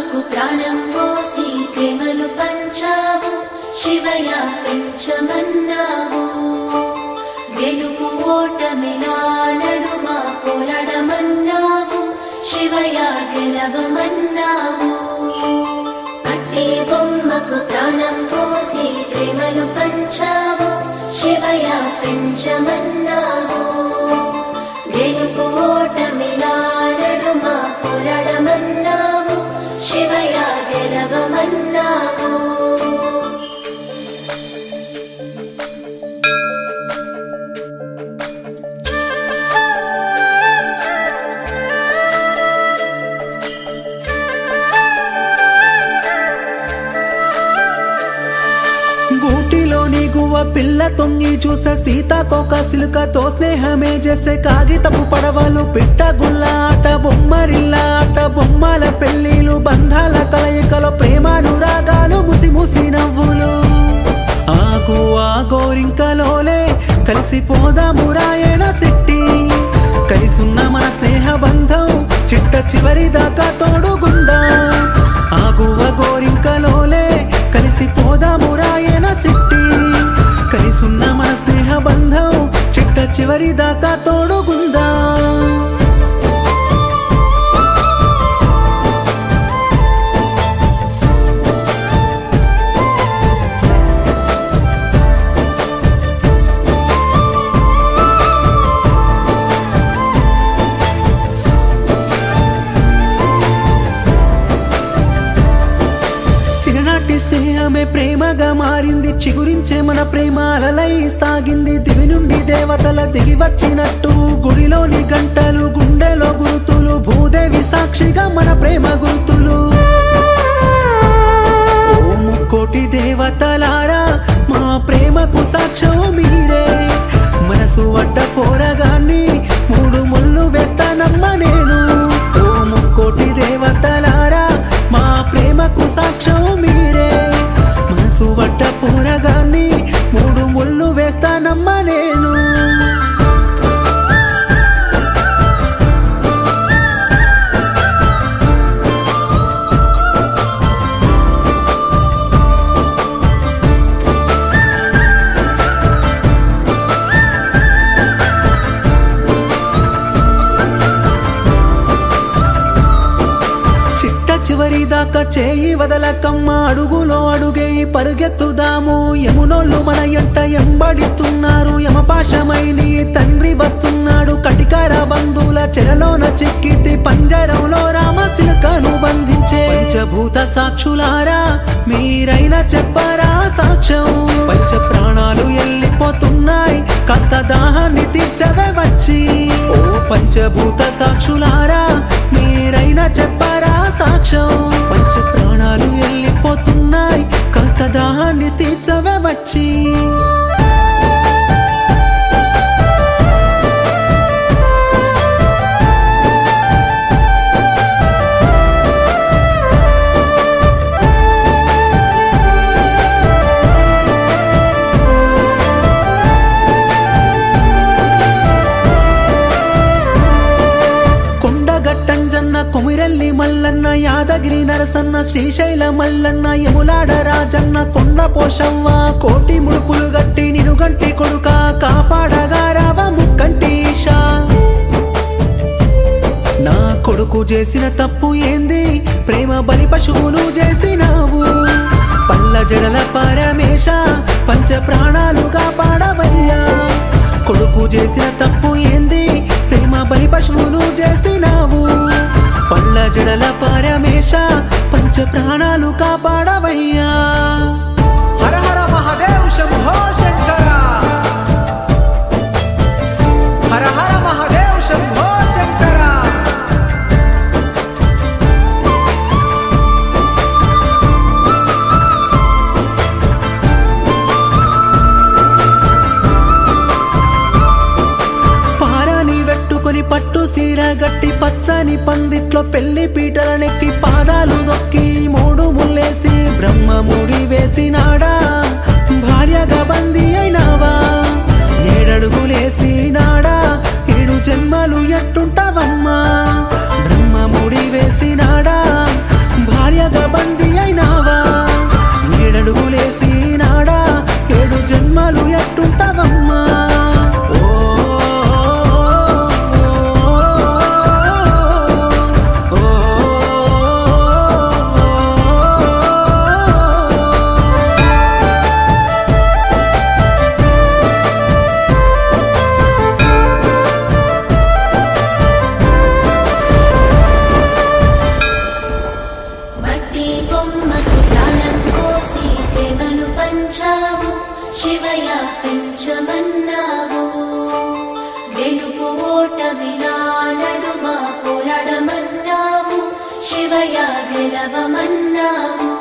బొమ్మకు ప్రాణం పోసి ప్రేమను పంచావు శివయ పెంచమన్నావు గెలుపు ఓటమిలా నడుమ పోరాడమన్నావు శివయ గెలవమన్నావు అట్టే బొమ్మకు ప్రాణం పోసి ప్రేమను పంచావు శివయ పెంచమన్నావు గెలుపు ఓటమిలా నడుమ పోరాడమన్నావు శివయ గెలవమన్నావు గూటిలోని గువ్వ పిల్ల తొంగి చూసే సీతాకోక సిలుకతో స్నేహమే చేసే కాగితపు పడవలు పిట్ట గుల్ల ఆట బొమ్మరిల్ల ఆట బొమ్మల పెళ్లిలు బంధాల కలయికలో ప్రేమానురాగాలు ముసి ముసి నవ్వులు ఆగు ఆ గోరింకలోలే కలిసిపోదాము రాయణ శెట్టి కలిసున్న మన స్నేహ బంధం చిట్ట చివరి దాకా తోడుగుందా ఆగువ గోరింకలోలే కలిసిపోదాము రాయణ శెట్టి కలిసున్న మన స్నేహ బంధం చిట్ట చివరి దాకా తోడుగుందా సిననాటి స్నేహమే ప్రేమగా మారింది చిగురించే మన ప్రేమ అలలై సాగింది దివి నుండి దేవతల దిగి వచ్చినట్టు గుడిలోని గంటలు గుండెలో గుర్తులు భూదేవి సాక్షిగా మన ప్రేమ గుర్తులు ఓ ముక్కోటి దేవతలారా మా ప్రేమకు సాక్ష్యం మీరే మనసు వడ్డ పోరగాన్ని మూడు ముళ్ళు వేస్తానమ్మ నేను ఓ ముక్కోటి దేవతలారా మా ప్రేమకు సాక్ష్యం మీరే మనసు వడ్డ పోరగాన్ని మూడు ముళ్ళు వేస్తానమ్మ నేను చిట్ట చివరి దాకా చేయి వదలకమ్మ అడుగులో అడుగేయి పరుగెత్తుదాము యమునోళ్ళు మన ఎంట ఎంబడిస్తున్నారు యమపాశమై నీ తండ్రి వస్తున్నాడు కటికార బంధువుల చెరలోన చిక్కితి పంజరంలో రామశిల్కను బంధించే పంచభూత సాక్షులారా మీరైనా చెప్పరా సాక్ష్యం పంచ ప్రాణాలు వెళ్ళిపోతున్నాయి కాస్త దాహాన్ని తీర్చవే వచ్చి ఓ పంచభూత సాక్షులారా మీరైనా చెప్పరా సాక్ష్యం పంచ ప్రాణాలు వెళ్ళిపోతున్నాయి కాస్త దాహాన్ని తీర్చవే వచ్చి కొండగట్టంజన్న కొమిరెల్లి మల్లన్న యాదగిరి నరసన్న శ్రీశైల మల్లన్న యములాడ రాజన్న కొండ పోషవ్వ కోటి ముడుపులు గట్టి నినుగంటి కొడుక కాపాడగారావ ముక్కంటి ఈశా నా కొడుకు చేసిన తప్పు ఏంది ప్రేమ బలి పశువులు చేసినావు పల్ల జడల పరమేశ పంచ ప్రాణాలు కాపాడవయ్యా కొడుకు చేసిన తప్పు ఏంది ప్రేమ బలి పశువులు చేసినావు పల్ల జడల పరమేశ పంచ ప్రాణాలు కాపాడవయ్యా హర హర మహాదేవ్ శంభో శంకర హర హర మహాదేవ్ శంభో శంకర పారాని వెట్టుకొని పట్టు సీర గట్టి పచ్చని పందిట్లో పెళ్లి పీటలనెక్కి పాదాలు దొక్కి మూడు ముల్లేసి బ్రహ్మ ముడి వేసినాడా భార్యగా బందీ అయినావా ఏడడుగులేసి నాడా ఏడు జన్మలు ఎట్టుంటావమ్మా బ్రహ్మ ముడి వేసినాడా భార్య పెంచమన్నావు గెలుపు ఓటమిలా నడుమ పోరాడమన్నావు శివయ గెలవమన్నావు